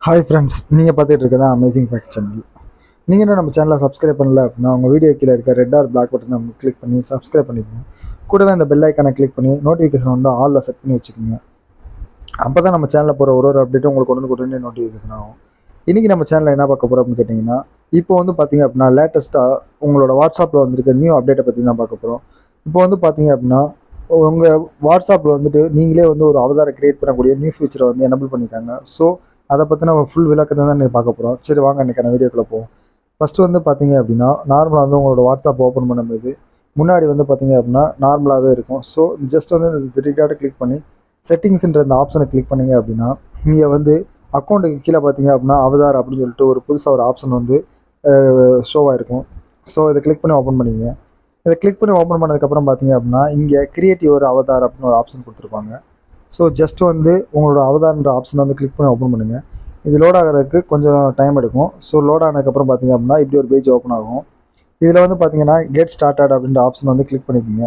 hi friends நீங்கள் பார்த்துட்டு இருக்கதான் அமேசிங் ஃபேக்ட் சேனல் நீங்கள் என்ன நம்ம சேனலை சப்ஸ்கிரைப் பண்ணல அப்படின்னா உங்கள் வீடியோ கீழே இருக்க ரெட் ஆர் பிளாக் பட்டன் நம்ம கிளிக் பண்ணி சப்ஸ்கிரைப் பண்ணிக்கோங்க கூடவே அந்த பெல் ஐக்கானை கிளிக் பண்ணி நோட்டிஃபிகேஷன் வந்து ஆலில் செட் பண்ணி வச்சுக்கோங்க அப்போ தான் நம்ம சேனலில் போகிற ஒரு ஒரு அப்டேட்டும் உங்களுக்கு உடனே உடனே நோட்டிஃபிகேஷன் ஆகும் இன்றைக்கி நம்ம சேனலில் என்ன பார்க்க போகிறோம் அப்படின்னு கேட்டிங்கன்னா இப்போ வந்து பார்த்தீங்க அப்படின்னா லேட்டஸ்ட்டாக உங்களோட வாட்ஸ்அப்பில் வந்திருக்க நியூ அப்டேட்டை பற்றி தான் பார்க்க போகிறோம் இப்போ வந்து பார்த்தீங்க அப்படின்னா உங்கள் வாட்ஸ்அப்பில் வந்துட்டு நீங்களே வந்து ஒரு அவதாரை கிரியேட் பண்ணக்கூடிய நியூ ஃபியூச்சரை வந்து எனபிள் பண்ணியிருக்காங்க ஸோ அதை பற்றின ஃபுல் விளக்கத்தை தான் நீங்கள் பார்க்க போகிறோம் சரி வாங்க இன்றைக்கான வீடியோக்குள்ளே போவோம் ஃபஸ்ட்டு வந்து பார்த்தீங்க அப்படின்னா நார்மலாக வந்து உங்களோட வாட்ஸ்அப் ஓப்பன் பண்ணும்போது முன்னாடி வந்து பார்த்தீங்க அப்படின்னா நார்மலாகவே இருக்கும் ஸோ ஜஸ்ட் வந்து இந்த த்ரீ டாட்டை கிளிக் பண்ணி செட்டிங்ஸ்ன்ற இந்த ஆப்ஷனை கிளிக் பண்ணீங்க அப்படின்னா நீங்கள் வந்து அக்கௌண்ட்டுக்கு கீழே பார்த்தீங்க அப்படின்னா அவதார் அப்படின்னு சொல்லிட்டு ஒரு புதுசாக ஒரு ஆப்ஷன் வந்து ஷோவாக இருக்கும் ஸோ இதை கிளிக் பண்ணி ஓப்பன் பண்ணிங்க இதை கிளிக் பண்ணி ஓப்பன் பண்ணதுக்கப்புறம் பார்த்தீங்க அப்படின்னா இங்கே கிரியேட்டிவ் ஒரு அவதார் அப்படின்னு ஒரு ஆப்ஷன் கொடுத்துருப்பாங்க ஸோ ஜஸ்ட் வந்து உங்களோட அவதார்ன்ற ஆப்ஷனை வந்து கிளிக் பண்ணி ஓப்பன் பண்ணுங்கள் இது லோட் ஆகிறதுக்கு கொஞ்சம் டைம் எடுக்கும் ஸோ லோட் ஆனதுக்கப்புறம் பார்த்தீங்க அப்படின்னா இப்படி ஒரு பேஜ் ஓப்பன் ஆகும் இதில் வந்து பார்த்தீங்கன்னா கெட் ஸ்டார்டட் அப்படின்ற ஆப்ஷன் வந்து கிளிக் பண்ணிக்கோங்க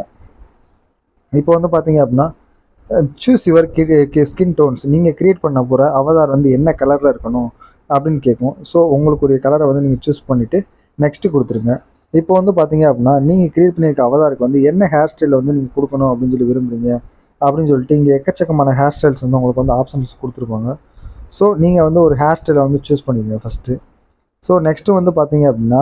இப்போ வந்து பார்த்தீங்க அப்படின்னா சூஸ் யுவர் ஸ்கின் டோன்ஸ் நீங்கள் க்ரியேட் பண்ண போகிற அவதார் வந்து என்ன கலரில் இருக்கணும் அப்படின்னு கேட்கும் ஸோ உங்களுக்குரிய கலரை வந்து நீங்கள் சூஸ் பண்ணிவிட்டு நெக்ஸ்ட்டு கொடுத்துருங்க இப்போ வந்து பார்த்தீங்க அப்படின்னா நீங்கள் க்ரியேட் பண்ணியிருக்க அவதாருக்கு வந்து என்ன ஹேர் ஸ்டைல் வந்து நீங்கள் கொடுக்கணும் அப்படின்னு சொல்லி விரும்புகிறீங்க அப்படின்னு சொல்லிட்டு இங்கே எக்கச்சக்கமான ஹேர் ஸ்டைல்ஸ் வந்து உங்களுக்கு வந்து ஆப்ஷன்ஸ் கொடுத்துருப்பாங்க ஸோ நீங்கள் வந்து ஒரு ஹேர் ஸ்டைலை வந்து சூஸ் பண்ணிக்கங்க ஃபஸ்ட்டு ஸோ நெக்ஸ்ட்டு வந்து பார்த்தீங்க அப்படின்னா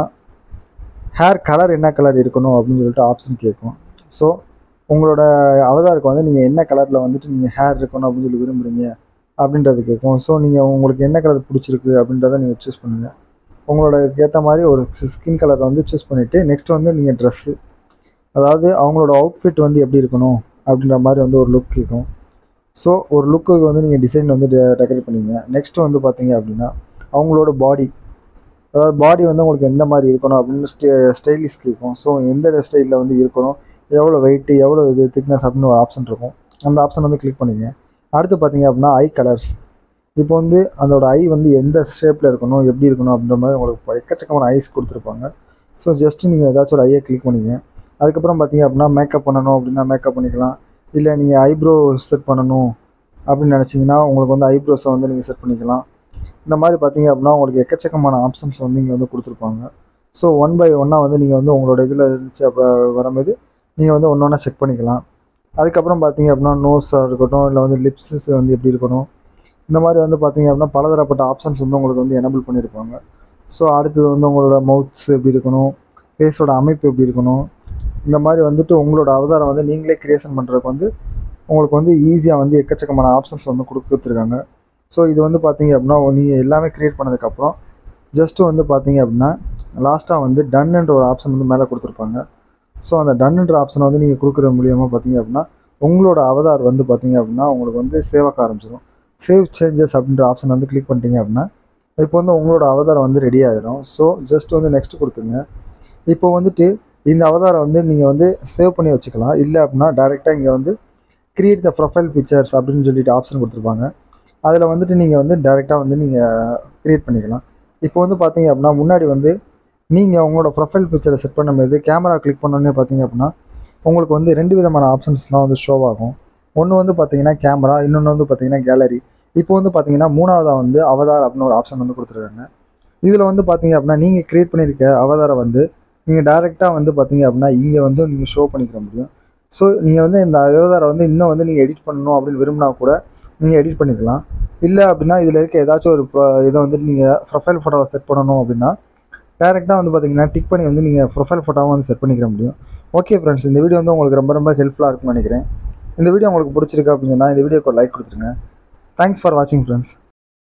ஹேர் கலர் என்ன கலர் இருக்கணும் அப்படின்னு சொல்லிட்டு ஆப்ஷன் கேட்கும் ஸோ உங்களோட அவதாருக்கு வந்து நீங்கள் என்ன கலரில் வந்துட்டு நீங்கள் ஹேர் இருக்கணும் அப்படின்னு சொல்லி விரும்புகிறீங்க அப்படின்றது கேட்கும் ஸோ நீங்கள் உங்களுக்கு என்ன கலர் பிடிச்சிருக்கு அப்படின்றத நீங்கள் சூஸ் பண்ணுங்கள் உங்களோட ஏற்ற மாதிரி ஒரு ஸ்கின் கலரை வந்து சூஸ் பண்ணிவிட்டு நெக்ஸ்ட் வந்து நீங்கள் ட்ரெஸ்ஸு அதாவது அவங்களோட அவுட்ஃபிட் வந்து எப்படி இருக்கணும் அப்படின்ற மாதிரி வந்து ஒரு லுக் கேட்கும் ஸோ ஒரு லுக்குக்கு வந்து நீங்கள் டிசைன் வந்து டெக்கரேட் பண்ணிங்க நெக்ஸ்ட் வந்து பார்த்தீங்க அப்படின்னா அவங்களோட பாடி அதாவது பாடி வந்து உங்களுக்கு எந்த மாதிரி இருக்கணும் அப்படின்னு ஸ்டே ஸ்டைலிஷ் கேட்கும் ஸோ எந்த ஸ்டைலில் வந்து இருக்கணும் எவ்வளோ வெயிட்டு எவ்வளோ இது திக்னஸ் அப்படின்னு ஒரு ஆப்ஷன் இருக்கும் அந்த ஆப்ஷன் வந்து கிளிக் பண்ணிங்க அடுத்து பார்த்தீங்க அப்படின்னா ஐ கலர்ஸ் இப்போ வந்து அதோட ஐ வந்து எந்த ஷேப்பில் இருக்கணும் எப்படி இருக்கணும் அப்படின்ற மாதிரி உங்களுக்கு எக்கச்சக்கமான ஐஸ் கொடுத்துருப்பாங்க ஸோ ஜஸ்ட்டு நீங்கள் ஏதாச்சும் ஒரு ஐயை கிளிக் பண்ணிங்க அதுக்கப்புறம் பார்த்தீங்க அப்படின்னா மேக்கப் பண்ணணும் அப்படின்னா மேக்கப் பண்ணிக்கலாம் இல்லை நீங்கள் ஐப்ரோ செட் பண்ணணும் அப்படின்னு நினச்சிங்கன்னா உங்களுக்கு வந்து ஐப்ரோஸை வந்து நீங்கள் செட் பண்ணிக்கலாம் இந்த மாதிரி பார்த்தீங்க அப்படின்னா உங்களுக்கு எக்கச்சக்கமான ஆப்ஷன்ஸ் வந்து இங்கே வந்து கொடுத்துருப்பாங்க ஸோ ஒன் பை ஒன்னாக வந்து நீங்கள் வந்து உங்களோட இதில் இருந்துச்சு அப்போ வரும்போது நீங்கள் வந்து ஒன்று ஒன்றா செக் பண்ணிக்கலாம் அதுக்கப்புறம் பார்த்தீங்க அப்படின்னா நோஸாக இருக்கட்டும் இல்லை வந்து லிப்ஸஸ் வந்து எப்படி இருக்கணும் இந்த மாதிரி வந்து பார்த்தீங்க அப்படின்னா பலதரப்பட்ட ஆப்ஷன்ஸ் வந்து உங்களுக்கு வந்து எனபிள் பண்ணியிருப்பாங்க ஸோ அடுத்தது வந்து உங்களோட மவுத்ஸ் எப்படி இருக்கணும் ஃபேஸோட அமைப்பு எப்படி இருக்கணும் இந்த மாதிரி வந்துட்டு உங்களோட அவதாரம் வந்து நீங்களே க்ரியேஷன் பண்ணுறதுக்கு வந்து உங்களுக்கு வந்து ஈஸியாக வந்து எக்கச்சக்கமான ஆப்ஷன்ஸ் வந்து கொடுத்துருக்காங்க ஸோ இது வந்து பார்த்தீங்க அப்படின்னா நீங்கள் எல்லாமே க்ரியேட் பண்ணதுக்கப்புறம் ஜஸ்ட்டு வந்து பார்த்தீங்க அப்படின்னா லாஸ்ட்டாக வந்து டன்ன்ற ஒரு ஆப்ஷன் வந்து மேலே கொடுத்துருப்பாங்க ஸோ அந்த டன்ன்ற ஆப்ஷனை வந்து நீங்கள் கொடுக்குற மூலியமாக பார்த்தீங்க அப்படின்னா உங்களோட அவதார் வந்து பார்த்தீங்க அப்படின்னா உங்களுக்கு வந்து சேவ் ஆக ஆரம்பிச்சிடும் சேவ் சேஞ்சஸ் அப்படின்ற ஆப்ஷன் வந்து கிளிக் பண்ணிட்டீங்க அப்படின்னா இப்போ வந்து உங்களோட அவதாரம் வந்து ரெடி ஆகிடும் ஸோ ஜஸ்ட் வந்து நெக்ஸ்ட் கொடுத்துங்க இப்போ வந்துட்டு இந்த அவதாரம் வந்து நீங்கள் வந்து சேவ் பண்ணி வச்சுக்கலாம் இல்லை அப்படின்னா டேரெக்டாக இங்கே வந்து க்ரியேட் த ப்ரொஃபைல் பிக்சர்ஸ் அப்படின்னு சொல்லிட்டு ஆப்ஷன் கொடுத்துருப்பாங்க அதில் வந்துட்டு நீங்கள் வந்து டேரெக்டாக வந்து நீங்கள் க்ரியேட் பண்ணிக்கலாம் இப்போ வந்து பார்த்தீங்க அப்படின்னா முன்னாடி வந்து நீங்கள் உங்களோட ப்ரொஃபைல் பிக்சரை செட் பண்ணும்போது கேமரா கிளிக் பண்ணோன்னே பார்த்தீங்க அப்படின்னா உங்களுக்கு வந்து ரெண்டு விதமான ஆப்ஷன்ஸ் தான் வந்து ஷோ ஆகும் ஒன்று வந்து பார்த்தீங்கன்னா கேமரா இன்னொன்று வந்து பார்த்தீங்கன்னா கேலரி இப்போ வந்து பார்த்தீங்கன்னா மூணாவதாக வந்து அவதார் அப்படின்னு ஒரு ஆப்ஷன் வந்து கொடுத்துருக்காங்க இதில் வந்து பார்த்தீங்க அப்படின்னா நீங்கள் க்ரியேட் பண்ணியிருக்க அவதாரை வந்து நீங்கள் டேரெக்டாக வந்து பார்த்தீங்க அப்படின்னா இங்கே வந்து நீங்கள் ஷோ பண்ணிக்கிற முடியும் ஸோ நீங்கள் வந்து இந்த அவதாரை வந்து இன்னும் வந்து நீங்கள் எடிட் பண்ணணும் அப்படின்னு விரும்பினா கூட நீங்கள் எடிட் பண்ணிக்கலாம் இல்லை அப்படின்னா இதில் இருக்க ஏதாச்சும் ஒரு இதை வந்து நீங்கள் ப்ரொஃபைல் ஃபோட்டோவை செட் பண்ணணும் அப்படின்னா டேரெக்டாக வந்து பார்த்தீங்கன்னா டிக் பண்ணி வந்து நீங்கள் ப்ரொஃபைல் ஃபோட்டோவை வந்து செட் பண்ணிக்கிற முடியும் ஓகே ஃப்ரெண்ட்ஸ் இந்த வீடியோ வந்து உங்களுக்கு ரொம்ப ரொம்ப ஹெல்ப்ஃபுல்லாக இருக்கும்னு நினைக்கிறேன் இந்த வீடியோ உங்களுக்கு பிடிச்சிருக்கு அப்படின்னா இந்த வீடியோக்கு ஒரு லைக் கொடுத்துருங்க தேங்க்ஸ் ஃபார் வாட்சிங் ஃப்ரெண்ட்ஸ்